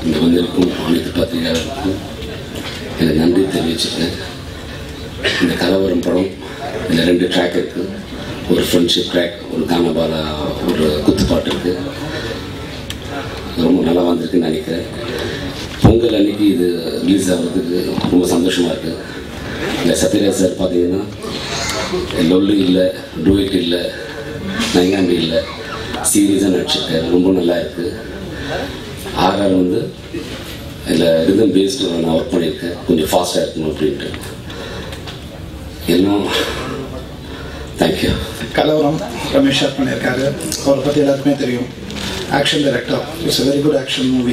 இங்கே வந்திருக்கும் அனைத்து பத்திரிகையாளருக்கும் எனக்கு நன்றி தெரிவிச்சுக்கிறேன் இந்த கலவரம் படம் இதில் ரெண்டு ட்ராக் இருக்குது ஒரு ஃப்ரெண்ட்ஷிப் ட்ராக் ஒரு கானபாலா ஒரு குத்துப்பாட்டு இருக்குது ரொம்ப நல்லா வந்திருக்குன்னு நினைக்கிறேன் பொங்கல் அன்னைக்கு இது ரிலீஸ் ஆகிறதுக்கு ரொம்ப சந்தோஷமாக இருக்குது இந்த சத்யராஜ் சார் பார்த்தீங்கன்னா லொல்லு இல்லை டூயிட் இல்லை நைங்காண்டி இல்லை சீரியஸாக நடிச்சிருக்காரு ரொம்ப நல்லா இருக்குது ஆர்ஆர் வந்து இதில் ரிதம் பேஸ்டு நான் ஒர்க் பண்ணியிருக்கேன் கொஞ்சம் ஃபாஸ்ட்டாக இருக்கணும் அப்படின்ட்டு இன்னும் தேங்க்யூ கலவரம் ரமேஷ் சார் பண்ணியிருக்காரு அவரை பற்றி எல்லாருக்குமே தெரியும் action director it's very good action movie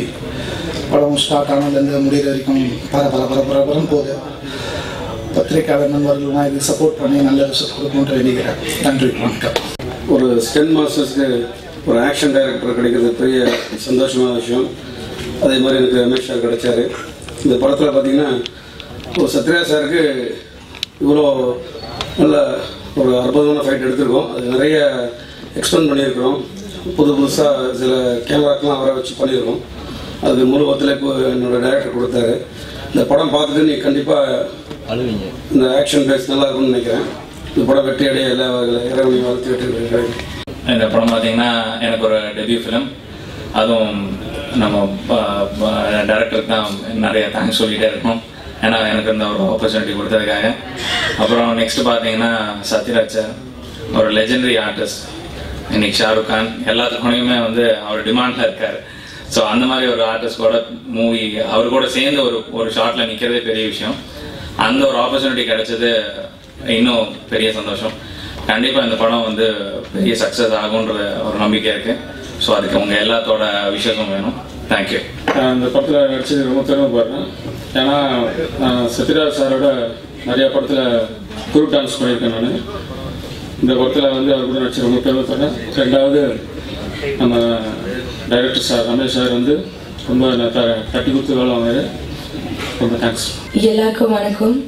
படம் ஸ்டார்ட் ஆனதுலேருந்து முடிகிற வரைக்கும் பர பர பர பரபரம் போகுது பத்திரிக்கையாளர் நண்பர்கள்லாம் இதுக்கு சப்போர்ட் பண்ணி நல்ல ரிசல்ட் கொடுக்கணுன்ட்டு வேண்டிக்கிறேன் நன்றி வணக்கம் ஒரு ஸ்டென் மாஸ்டர்ஸ்க்கு ஒரு ஆக்ஷன் டைரக்டர் கிடைக்கிறது பெரிய சந்தோஷமான விஷயம் அதே மாதிரி எனக்கு ரமேஷ் சார் கிடைச்சாரு இந்த படத்தில் பார்த்தீங்கன்னா ஒரு சத்யராஜ் சாருக்கு இவ்வளோ நல்ல ஒரு அற்புதமான ஃபைட் எடுத்திருக்கோம் அது நிறைய எக்ஸ்பெண்ட் பண்ணியிருக்கிறோம் புது புதுசாக சில கேமராக்கெலாம் அவரை வச்சு பண்ணியிருக்கோம் அது முழு ஒத்துழைப்பு என்னோட டைரக்டர் கொடுத்தாரு இந்த படம் பார்த்துட்டு நீ கண்டிப்பாக இந்த ஆக்ஷன் பேஸ் நல்லா இருக்கும்னு நினைக்கிறேன் இந்த படம் வெற்றி அடைய எல்லா இறைவனையும் வாழ்த்து வெற்றி அடைய இந்த படம் பார்த்தீங்கன்னா எனக்கு ஒரு டெபியூ ஃபிலிம் அதுவும் நம்ம டேரக்டருக்கு தான் நிறைய தேங்க்ஸ் சொல்லிகிட்டே இருக்கோம் ஏன்னா எனக்கு இந்த ஒரு ஆப்பர்ச்சுனிட்டி கொடுத்ததுக்காக அப்புறம் நெக்ஸ்ட் பார்த்தீங்கன்னா சத்யராஜ் சார் ஒரு லெஜெண்டரி ஆர்டிஸ்ட் இன்னைக்கு ஷாருக் கான் எல்லாத்துக்குமே வந்து அவர் டிமாண்டில் இருக்கார் ஸோ அந்த மாதிரி ஒரு ஆர்டிஸ்ட் கூட மூவி அவர் கூட சேர்ந்து ஒரு ஒரு ஷார்ட்ல நிற்கிறதே பெரிய விஷயம் அந்த ஒரு ஆப்பர்ச்சுனிட்டி கிடைச்சது இன்னும் பெரிய சந்தோஷம் கண்டிப்பா இந்த படம் வந்து பெரிய சக்சஸ் ஆகுன்ற ஒரு நம்பிக்கை இருக்கு ஸோ அதுக்கு உங்க எல்லாத்தோட விஷயமும் வேணும் தேங்க்யூ நான் இந்த படத்தில் நடிச்சது ரொம்ப பெருமைப்படுறேன் ஏன்னா நான் சத்யராஜ் சாரோட நிறைய படத்தில் குரூப் டான்ஸ் பண்ணியிருக்கேன் நான் இந்த படத்தில் வந்து அவர் கூட நடிச்சு ரொம்ப பெருமைப்படுறேன் ரெண்டாவது நம்ம டைரக்டர் சார் ரமேஷ் சார் வந்து ரொம்ப என்ன த- தட்டி கொடுத்து வேலை வாங்குறாரு ரொம்ப தேங்க்ஸ் எல்லாருக்கும் வணக்கம்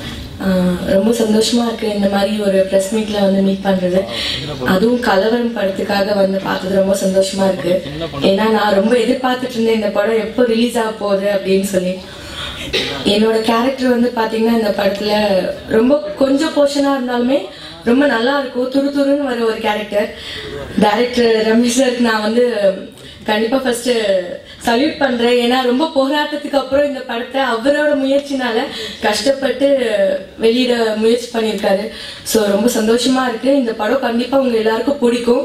ஆஹ் ரொம்ப சந்தோஷமா இருக்கு இந்த மாதிரி ஒரு ப்ரெஸ் மீட்ல வந்து மீட் பண்றது அதுவும் கலவரம் படத்துக்காக வந்து பார்த்தது ரொம்ப சந்தோஷமா இருக்கு ஏன்னா நான் ரொம்ப எதிர்பார்த்துட்டு இருந்தேன் இந்த படம் எப்போ ரிலீஸ் ஆக போகுது அப்படின்னு சொல்லி என்னோட கேரக்டர் வந்து பாத்தீங்கன்னா இந்த படத்துல ரொம்ப கொஞ்சம் போர்ஷனா இருந்தாலுமே ரொம்ப நல்லா இருக்கும் துரு துருன்னு வர ஒரு கேரக்டர் டைரக்டர் ரமேஷ் சாருக்கு நான் வந்து கண்டிப்பா ஃபர்ஸ்ட் சல்யூட் பண்றேன் ஏன்னா ரொம்ப போராட்டத்துக்கு அப்புறம் இந்த படத்தை அவரோட முயற்சினால கஷ்டப்பட்டு வெளியிட முயற்சி பண்ணியிருக்காரு ஸோ ரொம்ப சந்தோஷமா இருக்கு இந்த படம் கண்டிப்பா உங்க எல்லாருக்கும் பிடிக்கும்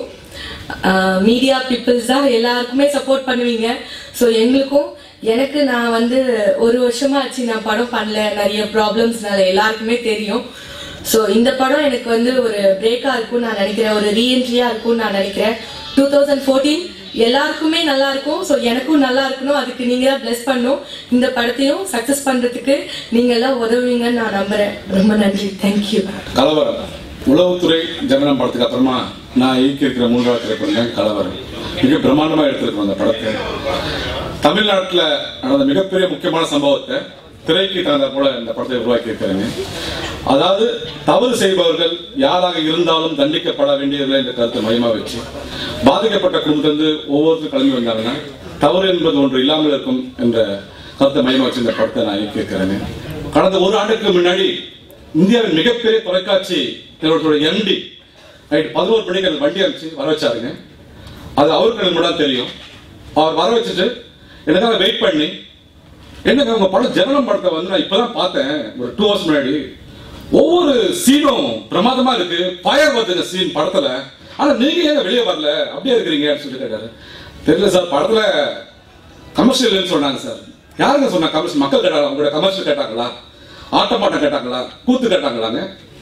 மீடியா பீப்புள்ஸ் தான் எல்லாருக்குமே சப்போர்ட் பண்ணுவீங்க ஸோ எங்களுக்கும் எனக்கு நான் வந்து ஒரு வருஷமா ஆச்சு நான் படம் பண்ணல நிறைய ப்ராப்ளம்ஸ்னால எல்லாருக்குமே தெரியும் ஸோ இந்த படம் எனக்கு வந்து ஒரு பிரேக்கா இருக்கும்னு நான் நினைக்கிறேன் ஒரு ரீஎன்ட்ரியா இருக்கும்னு நான் நினைக்கிறேன் டூ தௌசண்ட் ஃபோர்டீன் எல்லாருக்குமே நல்லா இருக்கும் ஸோ எனக்கும் நல்லா இருக்கணும் அதுக்கு நீங்க தான் பிளஸ் பண்ணும் இந்த படத்தையும் சக்சஸ் பண்றதுக்கு நீங்க எல்லாம் உதவுவீங்கன்னு நான் நம்புறேன் ரொம்ப நன்றி தேங்க்யூ கலவரம் உளவுத்துறை ஜனனம் படத்துக்கு அப்புறமா நான் இயக்கியிருக்கிற மூன்றாவது திரைப்படம் தான் கலவரம் மிக பிரம்மாண்டமாக எடுத்திருக்கோம் அந்த படத்தை தமிழ்நாட்டில் நடந்த மிகப்பெரிய முக்கியமான சம்பவத்தை திரைக்கு தகுந்த போல இந்த படத்தை உருவாக்கி இருக்கிறேங்க அதாவது தவறு செய்பவர்கள் யாராக இருந்தாலும் தண்டிக்கப்பட வேண்டியதில்லை என்ற கருத்தை மையமாக வச்சு பாதிக்கப்பட்ட குடும்பத்திலிருந்து ஒவ்வொருத்தரும் கிளம்பி வந்தாங்கன்னா தவறு என்பது ஒன்று இல்லாமல் இருக்கும் என்ற கருத்தை மையமாக வச்சு இந்த படத்தை நான் இயக்கி இருக்கிறேங்க கடந்த ஒரு ஆண்டுக்கு முன்னாடி இந்தியாவின் மிகப்பெரிய தொலைக்காட்சி நிறுவனத்தோட எம்டி நைட் பதினோரு மணிக்கு அந்த வண்டி அனுப்பிச்சு வர வச்சாருங்க அது அவருக்கு எனக்கு மட்டும் தான் தெரியும் அவர் வர வச்சுட்டு எனக்காக வெயிட் பண்ணி என்னங்க உங்க படம் ஜனனம் படத்தை வந்து நான் இப்பதான் பார்த்தேன் ஒரு டூ ஹவர்ஸ் முன்னாடி ஒவ்வொரு சீனும் பிரமாதமா இருக்கு ஃபயர் வருதுங்க சீன் படத்துல ஆனா நீங்க ஏங்க வெளியே வரல அப்படியே இருக்கிறீங்கன்னு சொல்லி கேட்டாரு தெரியல சார் படத்துல கமர்ஷியல்னு சொன்னாங்க சார் யாருங்க சொன்னா கமர்ஷியல் மக்கள் கேட்டாங்க உங்களோட கமர்ஷியல் கேட்டாங்களா ஆட்டம் பாட்டம் கேட்டாங்களா கூத்து கேட்டாங்களாங்க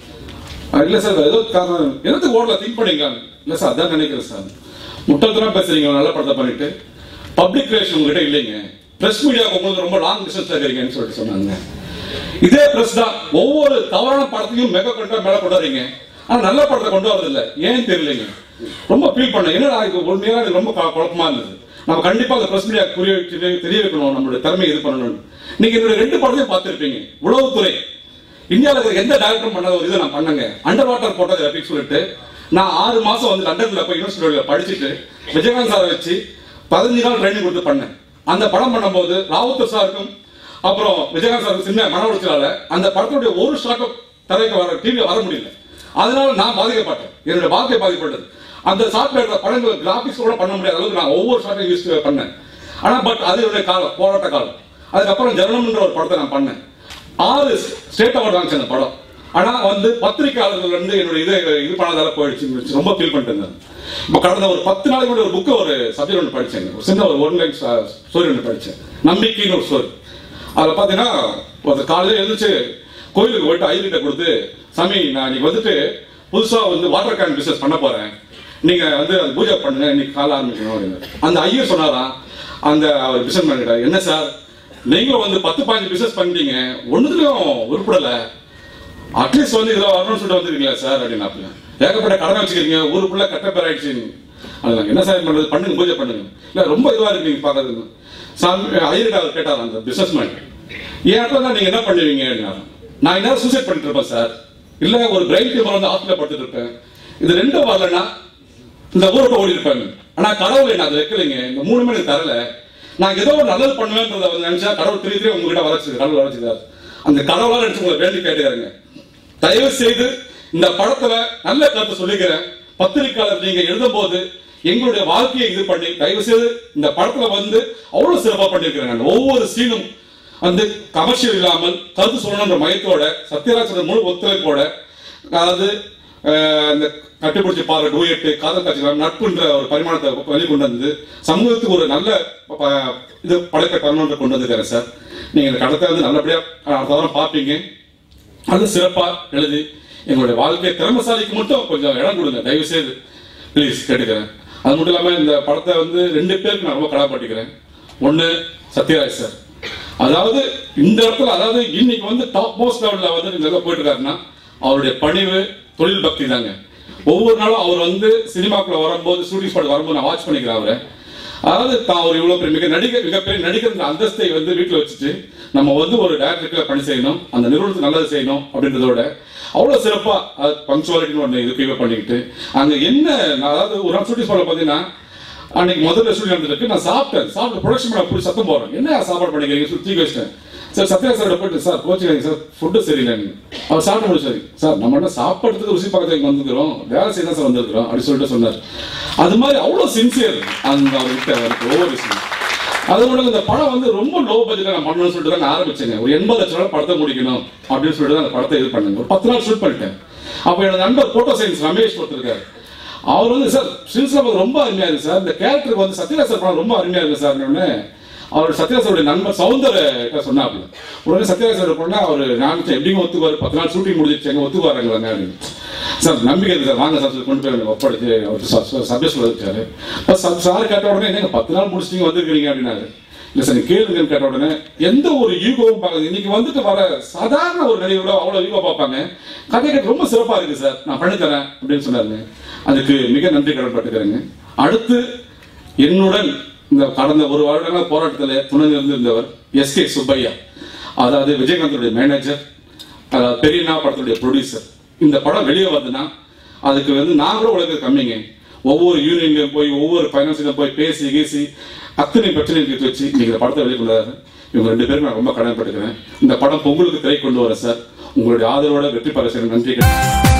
"ஆ, இல்ல சார் ஏதோ காரணம் என்னத்துக்கு ஓடல திங்க் பண்ணிக்கலாம் இல்ல சார் அதான் நினைக்கிறேன் சார் முட்டல்தனமா பேசுறீங்க நல்ல படத்தை பண்ணிட்டு பப்ளிக் ரிலேஷன் உங்ககிட்ட இல்லைங்க பிரஸ் மீடியா உங்களுக்கு ரொம்ப லாங் டிஸ்டன்ஸ்ல இருக்கீங்கன்னு சொல்லிட்டு சொன்னாங்க இதே பிரஸ் தான் ஒவ்வொரு தவறான படத்தையும் மெக கொண்டு மேல கொண்டு வரீங்க ஆனா நல்ல படத்தை கொண்டு வரது இல்ல ஏன் தெரியலைங்க ரொம்ப ஃபீல் பண்ணேன் என்னடா இது உண்மையா எனக்கு ரொம்ப கு- குழப்பமா இருந்தது நம்ம கண்டிப்பா அந்த பிரஸ் மீடியா புரிய வைக்க- தெரிய வைக்கணும் நம்மளுடைய திறமையை இது பண்ணணும் நீங்க என்னோட ரெண்டு படத்தையும் பார்த்திருப்பீங்க உளவுத்துறை இந்தியாவில் இருக்கிற எந்த டேரக்டரும் பண்ணாத ஒரு இதை நான் பண்ணங்க அண்டர் வாட்டர் போட்டது அப்படின்னு சொல்லிட்டு நான் ஆறு மாசம் வந்து லண்டன்ல போய் யூனிவர்சிட்டியில படிச்சுட்டு விஜயகாந்த் சாரை வச்சு பதினஞ்சு நாள் ட்ரைனிங் கொடுத்து பண்ணேன் அந்த படம் பண்ணும்போது ராவுத்தர் சாருக்கும் அப்புறம் விஜயகாந்த் சாருக்கு சின்ன மன உளைச்சலால அந்த படத்துடைய ஒரு ஷாட்டும் திரைக்கு வர டிவியில் வர முடியல அதனால நான் பாதிக்கப்பட்டேன் என்னோட வாழ்க்கை பாதிக்கப்பட்டது அந்த சாஃப்ட்வேர் படங்கள் கிராபிக்ஸ் கூட பண்ண முடியாத அளவுக்கு நான் ஒவ்வொரு ஷாட்டையும் யூஸ் பண்ணேன் ஆனா பட் அது என்னுடைய காலம் போராட்ட காலம் அதுக்கப்புறம் ஜனனம்ன்ற ஒரு படத்தை நான் பண்ணேன் ஆறு ஸ்டேட் அவார்டு வாங்கிச்சு அந்த படம் ஆனா வந்து பத்திரிகையாளர்கள் வந்து என்னோட இது இது பண்ணாதால போயிடுச்சு ரொம்ப ஃபீல் பண்ணிட்டு இருந்தேன் இப்போ கடந்த ஒரு பத்து நாளைக்கு கூட ஒரு புக்கை ஒரு சப்ஜெக்ட் ஒன்று படிச்சேங்க ஒரு சின்ன ஒரு ஒன் லைன் ஸ்டோரி ஒன்று படித்தேன் நம்பிக்கைன்னு ஒரு ஸ்டோரி அதில் பார்த்தீங்கன்னா ஒரு காலையில் எழுந்துச்சு கோயிலுக்கு போயிட்டு ஐயர்கிட்ட கொடுத்து சாமி நான் இன்னைக்கு வந்துட்டு புதுசாக வந்து வாட்டர் கேன் பிஸ்னஸ் பண்ண போகிறேன் நீங்கள் வந்து அது பூஜை பண்ணுங்க இன்னைக்கு காலை ஆரம்பிக்கணும் அப்படின்னு அந்த ஐயர் சொன்னாராம் அந்த அவர் பிஸ்னஸ் மேன்கிட்ட என்ன சார் நீங்களும் வந்து பத்து பாஞ்சு பிஸ்னஸ் பண்ணிட்டீங்க ஒன்றுத்துலையும் உருப்படலை அட்லீஸ்ட் வந்து இதில் வரணும்னு சொல்லிட்டு வந்துருக்கீங்களா சார் அப்படின்னாப்புல ஏகப்பட்ட கடனை வச்சுக்கிறீங்க ஊருக்குள்ள கட்டப்பேர் ஆயிடுச்சு அது நாங்கள் என்ன சார் பண்ணுறது பண்ணுங்க பூஜை பண்ணுங்க இல்லை ரொம்ப இதுவாக இருக்கு நீங்கள் பார்க்கறதுக்கு சாமி ஐயர்கிட்ட அவர் கேட்டார் அந்த பிஸ்னஸ் மேன் என் இடத்துல தான் நீங்கள் என்ன பண்ணுவீங்க அப்படின்னாரு நான் என்ன சூசைட் பண்ணிட்டு இருப்பேன் சார் இல்லை ஒரு பிரெயின் டியூமர் வந்து ஹாஸ்பிட்டல் படுத்துட்டு இருப்பேன் இது ரெண்டும் வரலன்னா இந்த ஊரோட ஓடி இருப்பாங்க ஆனா கடவுள் என்ன அதை வைக்கலைங்க இந்த மூணு மணி தரல நான் ஏதோ ஒரு நல்லது பண்ணுவேன்றத வந்து நினைச்சா கடவுள் திரி திரி உங்ககிட்ட வளர்ச்சி கடவுள் வளர்ச்சிதார் அந்த கடவுளா நினைச்சு உங்களை வேண்டி கேட்டுக்காருங்க தயவு செய்து இந்த படத்துல நல்ல கருத்தை சொல்லிக்கிறேன் பத்திரிக்கையாளர் நீங்க எழுதும் போது எங்களுடைய வாழ்க்கையை இது பண்ணி தயவு செய்து இந்த படத்துல வந்து அவ்வளவு சிறப்பா பண்ணிருக்கிறேன் ஒவ்வொரு சீனும் வந்து கமர்ஷியல் இல்லாமல் கருத்து சொல்லணுன்ற மையத்தோட சத்யராஜன் முழு ஒத்துழைப்போட அதாவது அஹ், இந்த கட்டுப்பிடிச்சி பாரு டூயட்டு காதல் காட்சிகள் நட்புன்ற ஒரு பரிமாணத்தை வெளி கொண்டு வந்து சமூகத்துக்கு ஒரு நல்ல ப- இது படைப்பை தரணுன்ற கொண்டு வந்துக்கிறேன் சார் நீங்க இந்த கடத்தை வந்து நல்லபடியா அஹ், பார்ப்பீங்க அது சிறப்பா எழுதி எங்களுடைய வாழ்க்கை திறமசாலிக்கு மட்டும் கொஞ்சம் இடம் கொடுங்க தயவு செய்து ப்ளீஸ் கேட்டுக்கிறேன் அது மட்டும் இல்லாம இந்த படத்தை வந்து ரெண்டு பேருக்கு நான் ரொம்ப கடமைப்பட்டுக்கிறேன் ஒண்ணு சத்யராஜ் சார் அதாவது இந்த இடத்துல அதாவது இன்னைக்கு வந்து டாப் மோஸ்ட் லெவல்ல வந்து இந்த இதில் போயிட்டு இருக்காருன்னா அவருடைய பணிவு தொழில் பக்தி தாங்க ஒவ்வொரு நாளும் அவர் வந்து சினிமாக்குள்ள வரும்போது ஷூட்டிங் ஸ்பாட் வரும்போது நான் வாட்ச் பண்ணிக்கிறேன் அவரை அதாவது தான் ஒரு இவ்வளவு பெரிய மிக நடிகர் மிகப்பெரிய நடிகர் அந்தஸ்தை வந்து வீட்டில் வச்சுட்டு நம்ம வந்து ஒரு டேரக்டருக்கு பணி செய்யணும் அந்த நிறுவனத்துக்கு நல்லது செய்யணும் அப்படின்றதோட அவ்வளவு சிறப்பா பங்க்சுவாலிட்டின்னு ஒன்று இது பண்ணிக்கிட்டு அங்க என்ன நான் அதாவது ஒரு நாள் ஷூட்டிங் ஸ்பாட்ல பார்த்தீங்கன்னா அன்னைக்கு முதல்ல ஷூட்டிங் நடந்துருக்கு நான் சாப்பிட்டேன் சாப்பிட்டு ப்ரொடக்ஷன் பண்ண போய் சத்தம் போடுறேன் என்ன சாப்பாடு பண்ணிக்கிறீங்க சொல்லி தூக்கி வச்சிட்டேன் சார் சத்யா சார் போயிட்டு சார் கோச்சிங்க சார் ஃபுட்டு சரியில்லைன்னு அவர் சாப்பிட முடிச்சாரு சார் நம்ம என்ன சாப்பாடுறதுக்கு ருசி பார்க்கறதுக்கு வந்துக்கிறோம் வேலை செய்ய தான் சார் வந்திருக்கிறோம் அப்படி சொல்லிட்டு சொன்னார் அது மாதிரி அவ்வளோ சின்சியர் அந்த அவர்கிட்ட அவருக்கு ஒவ்வொரு விஷயம் அது மட்டும் இந்த படம் வந்து ரொம்ப லோ பட்ஜெட்ல நான் பண்ணணும்னு சொல்லிட்டு தான் நான் ஆரம்பிச்சேங்க ஒரு எண்பது லட்சம் ரூபாய் படத்தை முடிக்கணும் அப்படின்னு சொல்லிட்டு தான் அந்த படத்தை இது பண்ணுங்க ஒரு பத்து நாள் ஷூட் பண்ணிட்டேன் அப்போ என்னோட நண்பர் போட்டோ சயின்ஸ் ரமேஷ் ஒருத்தருக்காரு அவர் வந்து சார் சின்ஸ்ல ரொம்ப அருமையா இருக்கு சார் இந்த கேரக்டருக்கு வந்து சத்யராஜ் சார் படம் ரொம்ப அருமையா இருக்கு சார் உடனே அவர் சத்யராஜ் சாருடைய நண்பர் சௌந்தர சொன்னாப்ல உடனே சத்யராஜ் சார் போனா அவர் நான் எப்படிங்க ஒத்துக்குவார் பத்து நாள் ஷூட்டிங் முடிஞ்சிச்சு எங்க ஒத்துக்குவாருங்களாங்க அப்படின்னு சார் நம்பிக்கை இருக்கு சார் வாங்க சார் சொல்லி கொண்டு போய் எனக்கு ஒப்படைச்சு அவர் சப்ஜெக்ட் வச்சாரு சார் கேட்ட உடனே என்னங்க பத்து நாள் முடிச்சிட்டீங்க வந்திருக்கீங்க அப்படின்னாரு இல்ல சார் நீ கேளுங்கன்னு கேட்ட உடனே எந்த ஒரு ஈகோவும் பார்க்குது இன்னைக்கு வந்துட்டு வர சாதாரண ஒரு நடிகரோட அவ்வளவு ஈகோ பார்ப்பாங்க கதை கேட்டு ரொம்ப சிறப்பா இருக்கு சார் நான் பண்ணித்தரேன் அப்படின்னு சொன்னாருங்க அதுக்கு மிக நன்றி கடன்பட்டுக்கிறேங்க அடுத்து என்னுடன் இந்த கடந்த ஒரு வருடங்கள போராட்டத்தில் துணை இருந்திருந்தவர் எஸ் கே சுப்பையா அதாவது விஜயகாந்தோடைய மேனேஜர் அதாவது பெரியண்ணா படத்துடைய ப்ரொடியூசர் இந்த படம் வெளியே வருதுன்னா அதுக்கு வந்து நான் கூட உலக கம்மிங்க ஒவ்வொரு யூனியன்லையும் போய் ஒவ்வொரு ஃபைனான்ஸ்லையும் போய் பேசி கீசி அத்தனை பிரச்சனையும் தீர்த்து வச்சு இன்னைக்கு இந்த படத்தை வெளியே கொண்டு வராரு இவங்க ரெண்டு பேரும் நான் ரொம்ப கடமைப்பட்டுக்கிறேன் இந்த படம் பொங்கலுக்கு திரை கொண்டு வரேன் சார் உங்களுடைய ஆதரவோட வெற்றி பெற செய்ய நன்றி